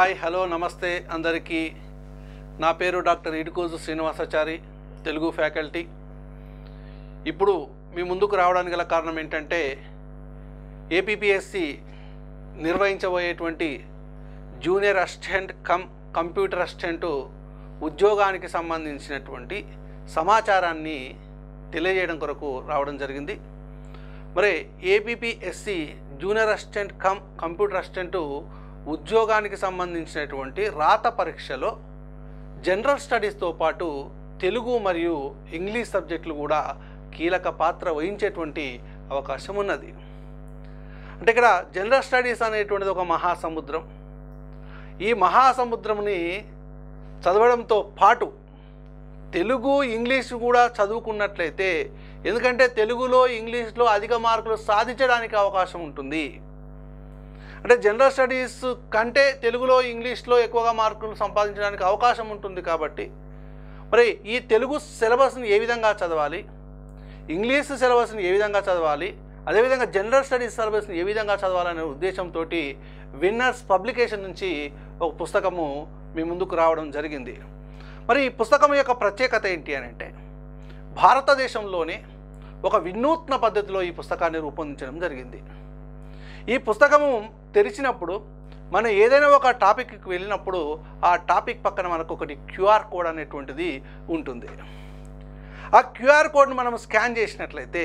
Hi hello నమస్తే అందరికీ నా పేరు డాక్టర్ ఇడుకోజు శ్రీనివాసాచారి తెలుగు ఫ్యాకల్టీ ఇప్పుడు మీ ముందుకు రావడానికి గల కారణం ఏంటంటే ఏపీపీఎస్సి నిర్వహించబోయేటువంటి junior assistant cum computer assistant ఉద్యోగానికి సంబంధించినటువంటి సమాచారాన్ని తెలియజేయడం కొరకు రావడం జరిగింది మరి APPSC junior assistant cum computer assistant ఉద్యోగానికి సంబంధించినటువంటి రాత పరీక్షలో జనరల్ స్టడీస్తో పాటు తెలుగు మరియు ఇంగ్లీష్ సబ్జెక్టులు కూడా కీలక పాత్ర వహించేటువంటి అవకాశం ఉన్నది అంటే ఇక్కడ జనరల్ స్టడీస్ అనేటువంటిది ఒక మహాసముద్రం ఈ మహాసముద్రంని చదవడంతో పాటు తెలుగు ఇంగ్లీష్ కూడా చదువుకున్నట్లయితే ఎందుకంటే తెలుగులో ఇంగ్లీష్లో అధిక మార్కులు సాధించడానికి అవకాశం ఉంటుంది అంటే జనరల్ స్టడీస్ కంటే తెలుగులో ఇంగ్లీష్లో ఎక్కువగా మార్కులు సంపాదించడానికి అవకాశం ఉంటుంది కాబట్టి మరి ఈ తెలుగు సిలబస్ని ఏ విధంగా చదవాలి ఇంగ్లీష్ సిలబస్ని ఏ విధంగా చదవాలి అదేవిధంగా జనరల్ స్టడీస్ సిలబస్ని ఏ విధంగా చదవాలనే ఉద్దేశంతో విన్నర్స్ పబ్లికేషన్ నుంచి ఒక పుస్తకము మీ ముందుకు రావడం జరిగింది మరి ఈ పుస్తకం యొక్క ప్రత్యేకత ఏంటి అని అంటే భారతదేశంలోనే ఒక వినూత్న పద్ధతిలో ఈ పుస్తకాన్ని రూపొందించడం జరిగింది ఈ పుస్తకము తెరిచినప్పుడు మనం ఏదైనా ఒక టాపిక్కి వెళ్ళినప్పుడు ఆ టాపిక్ పక్కన మనకు ఒకటి క్యూఆర్ కోడ్ అనేటువంటిది ఉంటుంది ఆ క్యూఆర్ కోడ్ని మనం స్కాన్ చేసినట్లయితే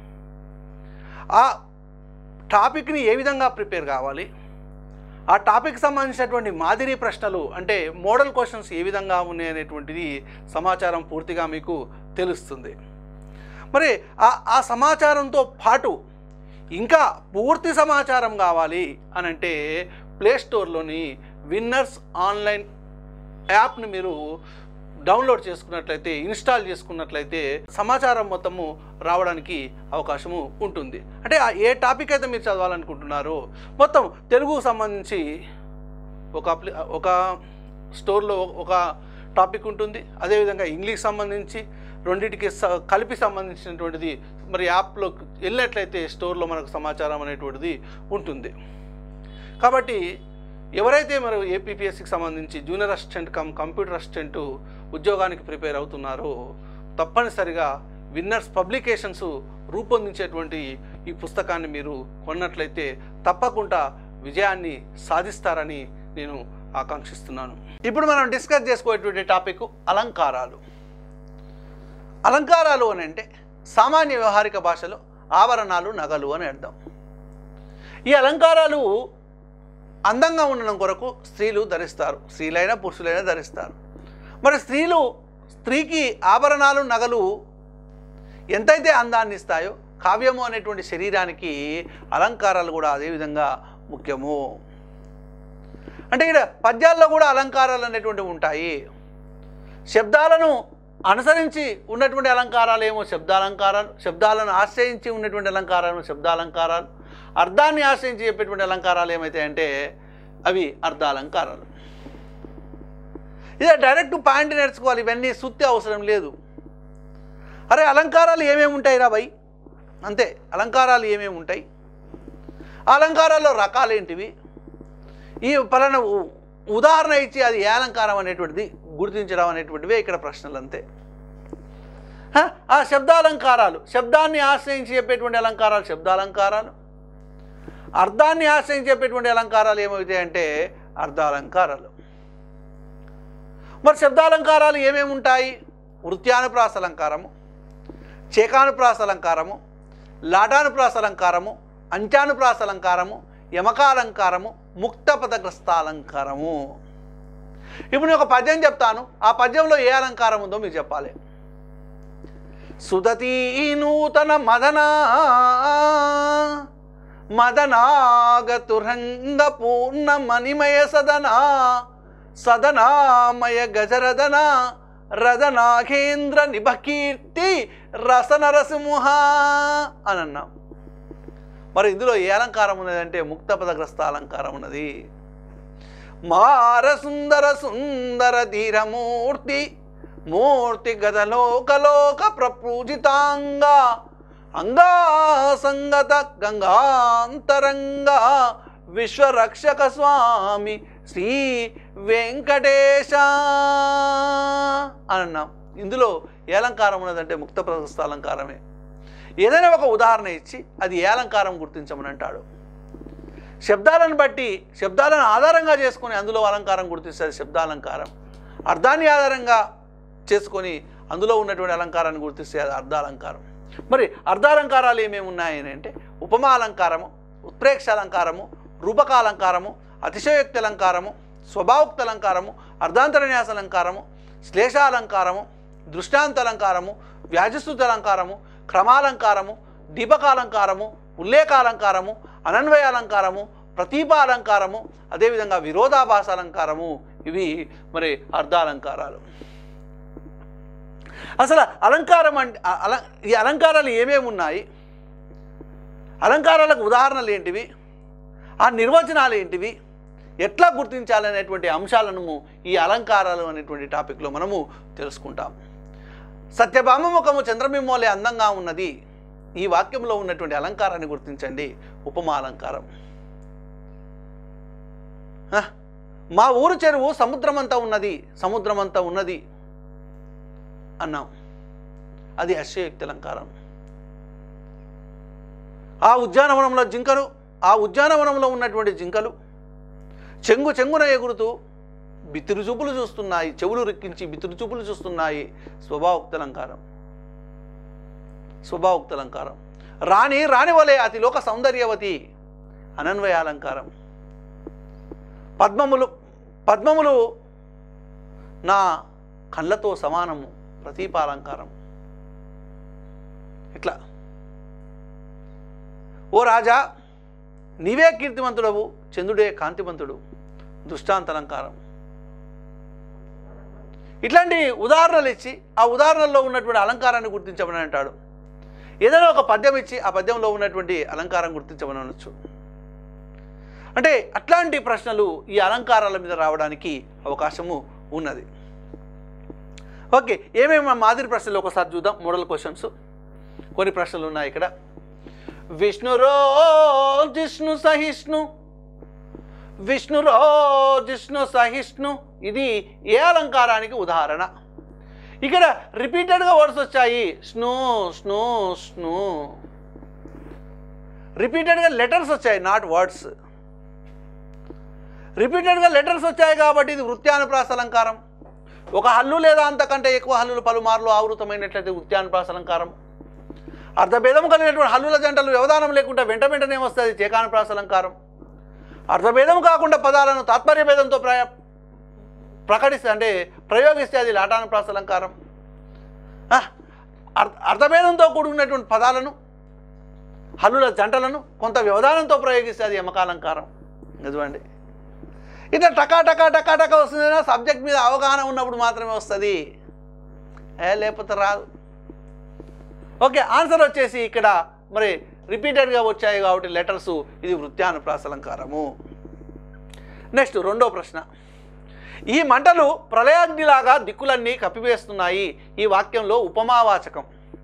ఆ టాపిక్ని ఏ విధంగా ప్రిపేర్ కావాలి ఆ టాపిక్ సంబంధించినటువంటి మాదిరి ప్రశ్నలు అంటే మోడల్ క్వశ్చన్స్ ఏ విధంగా ఉన్నాయి అనేటువంటిది సమాచారం పూర్తిగా మీకు తెలుస్తుంది మరి ఆ ఆ సమాచారంతో పాటు ఇంకా పూర్తి సమాచారం కావాలి అని అంటే ప్లే స్టోర్లోని విన్నర్స్ ఆన్లైన్ యాప్ని మీరు డౌన్లోడ్ చేసుకున్నట్లయితే ఇన్స్టాల్ చేసుకున్నట్లయితే సమాచారం మొత్తము రావడానికి అవకాశము ఉంటుంది అంటే ఆ ఏ టాపిక్ అయితే మీరు చదవాలనుకుంటున్నారో మొత్తం తెలుగుకు సంబంధించి ఒక అప్లి ఒక స్టోర్లో ఒక టాపిక్ ఉంటుంది అదేవిధంగా ఇంగ్లీష్ సంబంధించి రెండింటికి స- కలిపి సంబంధించినటువంటిది మరి యాప్లో వెళ్ళినట్లయితే స్టోర్లో మనకు సమాచారం అనేటువంటిది ఉంటుంది కాబట్టి ఎవరైతే మరి ఏపీపీఎస్సికి సంబంధించి junior assistant cum computer assistant ఉద్యోగానికి ప్రిపేర్ అవుతున్నారో తప్పనిసరిగా విన్నర్స్ పబ్లికేషన్స్ రూపొందించేటువంటి ఈ పుస్తకాన్ని మీరు కొన్నట్లయితే తప్పకుండా విజయాన్ని సాధిస్తారని నేను ఆకాంక్షిస్తున్నాను ఇప్పుడు మనం డిస్కస్ చేసుకోయేటువంటి టాపిక్ అలంకారాలు అలంకారాలు అని అంటే సామాన్య వ్యవహారిక భాషలో ఆభరణాలు నగలు అని అర్థం ఈ అలంకారాలు అందంగా ఉండడం కొరకు స్త్రీలు ధరిస్తారు స్త్రీలైనా పురుషులైనా ధరిస్తారు మరి స్త్రీలు స్త్రీకి ఆభరణాలు నగలు ఎంతైతే అందాన్ని ఇస్తాయో కావ్యము అనేటువంటి శరీరానికి అలంకారాలు కూడా అదేవిధంగా ముఖ్యము అంటే ఇక్కడ పద్యాల్లో కూడా అలంకారాలు అనేటువంటివి ఉంటాయి శబ్దాలను అనుసరించి ఉన్నటువంటి అలంకారాలు ఏమో శబ్దాలంకారాలు శబ్దాలను ఆశ్రయించి ఉన్నటువంటి అలంకారాలు శబ్దాలంకారాలు అర్థాన్ని ఆశ్రయించి చెప్పేటువంటి అలంకారాలు ఏమైతే అంటే అవి అర్థాలంకారాలు ఇదే డైరెక్ట్ పాయింట్ నేర్చుకోవాలి ఇవన్నీ సుత్తి అవసరం లేదు అరే అలంకారాలు ఏమేమి ఉంటాయి రా భయ్ అంతే అలంకారాలు ఏమేమి ఉంటాయి ఆ అలంకారాల్లో రకాలేంటివి ఈ పలానా ఉ- ఉదాహరణ ఇచ్చి అది ఏ అలంకారం అనేటువంటిది గుర్తించడం అనేటువంటివే ఇక్కడ ప్రశ్నలు అంతే హ? ఆ శబ్దాలంకారాలు శబ్దాన్ని ఆశ్రయించి చెప్పేటువంటి అలంకారాలు శబ్దాలంకారాలు అర్థాన్ని ఆశ్రయించి చెప్పేటువంటి అలంకారాలు ఏమవుతాయి అంటే అర్థాలంకారాలు మరి శబ్దాలంకారాలు ఏమేమి ఉంటాయి వృత్యానుప్రాస అలంకారము చేకానుప్రాస అలంకారము లాటానుప్రాస అలంకారము అంత్యానుప్రాస అలంకారము యమకాలంకారము ముక్త పదగ్రస్త అలంకారము ఇప్పుడు నేను ఒక పద్యం చెప్తాను ఆ పద్యంలో ఏ అలంకారం ఉందో మీరు చెప్పాలి సుదతీ నూతన మదనా మదనాగతురంగ పూర్ణ మణిమయ సదనా సదనామయ గజరదన రదనాఘేంద్ర నిభకీర్తి రసనరసింహ అని అన్నాం మరి ఇందులో ఏ అలంకారం ఉన్నదంటే ముక్త పదగ్రస్త అలంకారం ఉన్నది మార సుందర సుందర ధీరమూర్తి మూర్తి గదలోకలోక ప్రపూజితాంగ అంగాసంగత గంగాంతరంగా విశ్వరక్షక స్వామి శ్రీ వెంకటేశ అని అన్నాం ఇందులో ఏ అలంకారం ఉన్నదంటే ముక్త ప్రశస్త అలంకారమే ఏదైనా ఒక ఉదాహరణ ఇచ్చి అది ఏ అలంకారం గుర్తించమని అంటాడు శబ్దాలను బట్టి శబ్దాలను ఆధారంగా చేసుకొని అందులో అలంకారం గుర్తిస్తుంది శబ్దాలంకారం అర్థాన్ని ఆధారంగా చేసుకొని అందులో ఉన్నటువంటి అలంకారాన్ని గుర్తిస్తే అది అర్ధాలంకారం మరి అర్ధాలంకారాలు ఏమేమి ఉన్నాయని అంటే ఉపమా అలంకారము ఉత్ప్రేక్ష అలంకారము రూపకాలంకారము అతిశయోక్తి అలంకారము స్వభావోక్త అలంకారము అర్ధాంతరన్యాస అలంకారము శ్లేషాలంకారము దృష్టాంత అలంకారము వ్యాజస్థుతి అలంకారము క్రమాలంకారము దీపకాలంకారము ఉల్లేఖాలంకారము అనన్వయ అలంకారము ప్రతీపా అలంకారము అదేవిధంగా విరోధాభాస అలంకారము ఇవి మరి అర్ధాలంకారాలు అసలు అలంకారం అంటే అ- అల ఈ అలంకారాలు ఏమేమి ఉన్నాయి అలంకారాలకు ఉదాహరణలు ఏంటివి ఆ నిర్వచనాలు ఏంటివి ఎట్లా గుర్తించాలనేటువంటి అంశాలను ఈ అలంకారాలు అనేటువంటి టాపిక్లో మనము తెలుసుకుంటాం సత్యభామ ముఖము చంద్రబింబోలే అందంగా ఉన్నది ఈ వాక్యంలో ఉన్నటువంటి అలంకారాన్ని గుర్తించండి ఉపమా అలంకారం హ? మా ఊరు చెరువు సముద్రమంతా ఉన్నది సముద్రమంతా ఉన్నది అన్నాం అది అశ్వయుక్తి అలంకారం ఆ ఉద్యానవనంలో జింకలు ఆ ఉద్యానవనంలో ఉన్నటువంటి జింకలు చెంగు చెంగున ఎగురుతూ బిత్తిరి చూపులు చూస్తున్నాయి చెవులు రెక్కించి బిత్తిరి చూపులు చూస్తున్నాయి స్వభావోక్త అలంకారం స్వభావోక్త అలంకారం రాణి రాణి వలె అతిలోక సౌందర్యవతి అనన్వయ అలంకారం పద్మములు పద్మములు నా కళ్ళతో సమానము ప్రతీపాలంకారం ఇట్లా ఓ రాజా నీవే కీర్తిమంతుడవు చంద్రుడే కాంతిమంతుడు దృష్టాంతలంకారం ఇట్లాంటి ఉదాహరణలు ఇచ్చి ఆ ఉదాహరణలో ఉన్నటువంటి అలంకారాన్ని గుర్తించమని అంటాడు ఏదైనా ఒక పద్యం ఇచ్చి ఆ పద్యంలో ఉన్నటువంటి అలంకారం గుర్తించమని అనొచ్చు అంటే అట్లాంటి ప్రశ్నలు ఈ అలంకారాల మీద రావడానికి అవకాశము ఉన్నది ఓకే ఏమేమి మాదిరి ప్రశ్నలు ఒకసారి చూద్దాం మోడల్ క్వశ్చన్స్ కొన్ని ప్రశ్నలు ఉన్నాయి ఇక్కడ విష్ణురో జిష్ణు సహిష్ణు విష్ణురో జిష్ణు సహిష్ణు ఇది ఏ అలంకారానికి ఉదాహరణ ఇక్కడ రిపీటెడ్గా వర్డ్స్ వచ్చాయి స్నూ స్నూ స్నూ రిపీటెడ్గా లెటర్స్ వచ్చాయి నాట్ వర్డ్స్ రిపీటెడ్గా లెటర్స్ వచ్చాయి కాబట్టి ఇది వృత్యానుప్రాస అలంకారం ఒక హల్లు లేదా అంతకంటే ఎక్కువ హల్లులు పలుమార్లు ఆవృతమైనట్లయితే వృత్యానుప్రాస అలంకారం అర్ధభేదం కలిగినటువంటి హల్లుల జంటలు వ్యవధానం లేకుండా వెంట వెంటనే వస్తుంది చేకానుప్రాస అలంకారం అర్ధభేదం కాకుండా పదాలను తాత్పర్య భేదంతో ప్రయ ప్రకటిస్తే అంటే ప్రయోగిస్తే అది లాటానుప్రాస అలంకారం ఆ, అర్- అర్ధభేదంతో కూడుకున్నటువంటి పదాలను హల్లుల జంటలను కొంత వ్యవధానంతో ప్రయోగిస్తే అది యమకాలంకారం నిజమండి ఇట్లా టకా టకా టకా టకా వస్తుందైనా సబ్జెక్ట్ మీద అవగాహన ఉన్నప్పుడు మాత్రమే వస్తుంది ఏ లేకపోతే రాదు ఓకే ఆన్సర్ వచ్చేసి ఇక్కడ మరి రిపీటెడ్గా వచ్చాయి కాబట్టి లెటర్స్ ఇది వృత్యానుప్రాస అలంకారము నెక్స్ట్ రెండో ప్రశ్న ఈ మంటలు ప్రళయాగ్నిలాగా దిక్కులన్నీ కప్పివేస్తున్నాయి ఈ వాక్యంలో ఉపమావాచకం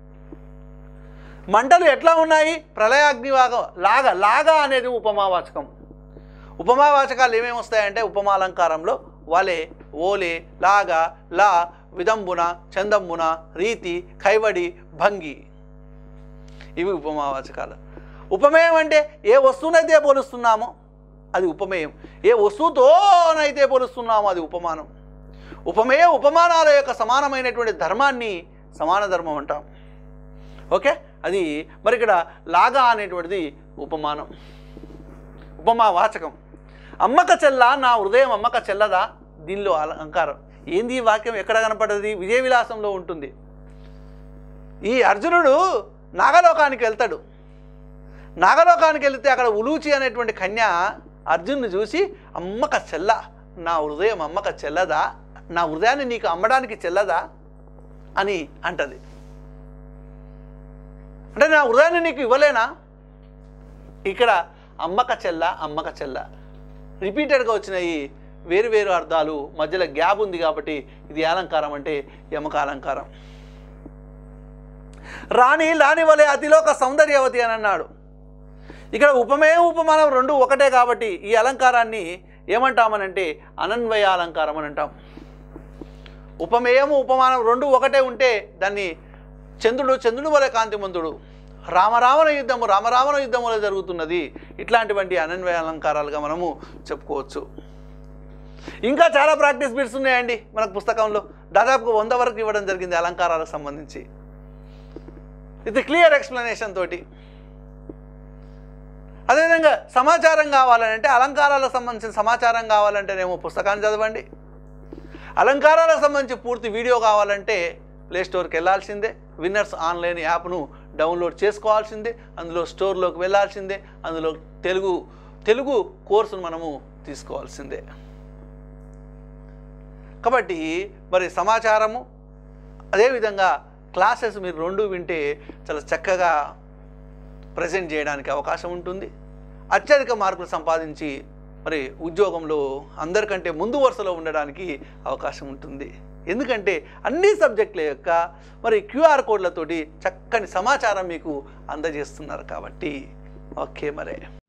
మంటలు ఎట్లా ఉన్నాయి ప్రళయాగ్ని లాగా లాగా లాగా అనేది ఉపమావాచకం ఉపమావాచకాలు ఏమేమి వస్తాయంటే ఉపమాలంకారంలో వలె ఓలే లాగా లా విదంబున చందంబున రీతి కైవడి భంగి ఇవి ఉపమావాచకాలు ఉపమేయం అంటే ఏ వస్తువునైతే పోలుస్తున్నామో అది ఉపమేయం ఏ వస్తువుతోనైతే పోలుస్తున్నామో అది ఉపమానం ఉపమేయ ఉపమానాల యొక్క సమానమైనటువంటి ధర్మాన్ని సమాన ధర్మం అంటాం ఓకే అది మరి ఇక్కడ లాగా అనేటువంటిది ఉపమానం ఉపమా వాచకం అమ్మక చెల్ల నా హృదయం అమ్మక చెల్లదా దీనిలో అలంకారం ఏంది ఈ వాక్యం ఎక్కడ కనపడది విజయ విలాసంలో ఉంటుంది ఈ అర్జునుడు నాగలోకానికి వెళ్తాడు నాగలోకానికి వెళితే అక్కడ ఉలూచి అనేటువంటి కన్య అర్జునుని చూసి అమ్మక చెల్ల నా హృదయం అమ్మక చెల్లదా నా హృదయాన్ని నీకు అమ్మడానికి చెల్లదా అని అంటది అంటే నా హృదయాన్ని నీకు ఇవ్వలేనా ఇక్కడ అమ్మక చెల్ల అమ్మక చెల్ల రిపీటెడ్గా వచ్చినాయి వేరు వేరు అర్థాలు మధ్యలో గ్యాప్ ఉంది కాబట్టి ఇది ఏ అలంకారం అంటే యమక అలంకారం రాణి లాని వలె అతిలోక సౌందర్యవతి అని అన్నాడు ఇక్కడ ఉపమేయం ఉపమానం రెండు ఒకటే కాబట్టి ఈ అలంకారాన్ని ఏమంటామనంటే అనన్వయ అలంకారం అని అంటాం ఉపమేయము ఉపమానం రెండు ఒకటే ఉంటే దాన్ని చంద్రుడు చంద్రుడు వలె కాంతిమంతుడు రామరావణ యుద్ధము రామరావణ యుద్ధం వలె జరుగుతున్నది ఇట్లాంటివంటి అనన్వయ అలంకారాలుగా మనము చెప్పుకోవచ్చు ఇంకా చాలా ప్రాక్టీస్ బిట్స్ ఉన్నాయండి మనకు పుస్తకంలో దాదాపుగా వంద వరకు ఇవ్వడం జరిగింది అలంకారాలకు సంబంధించి ఇది క్లియర్ ఎక్స్ప్లెనేషన్ తోటి అదేవిధంగా సమాచారం కావాలంటే అలంకారాలకు సంబంధించిన సమాచారం కావాలంటేనేమో పుస్తకాన్ని చదవండి అలంకారాలకు సంబంధించి పూర్తి వీడియో కావాలంటే ప్లే స్టోర్కి వెళ్ళాల్సిందే విన్నర్స్ ఆన్లైన్ యాప్ను డౌన్లోడ్ చేసుకోవాల్సిందే అందులో స్టోర్లోకి వెళ్ళాల్సిందే అందులో తెలుగు తెలుగు కోర్సును మనము తీసుకోవాల్సిందే కాబట్టి మరి సమాచారము అదేవిధంగా క్లాసెస్ మీరు రెండు వింటే చాలా చక్కగా ప్రజెంట్ చేయడానికి అవకాశం ఉంటుంది అత్యధిక మార్కులు సంపాదించి మరి ఉద్యోగంలో అందరికంటే ముందు వరుసలో ఉండడానికి అవకాశం ఉంటుంది ఎందుకంటే అన్ని సబ్జెక్టుల యొక్క మరి క్యూఆర్ కోడ్లతోటి చక్కని సమాచారం మీకు అందజేస్తున్నారు కాబట్టి ఓకే మరే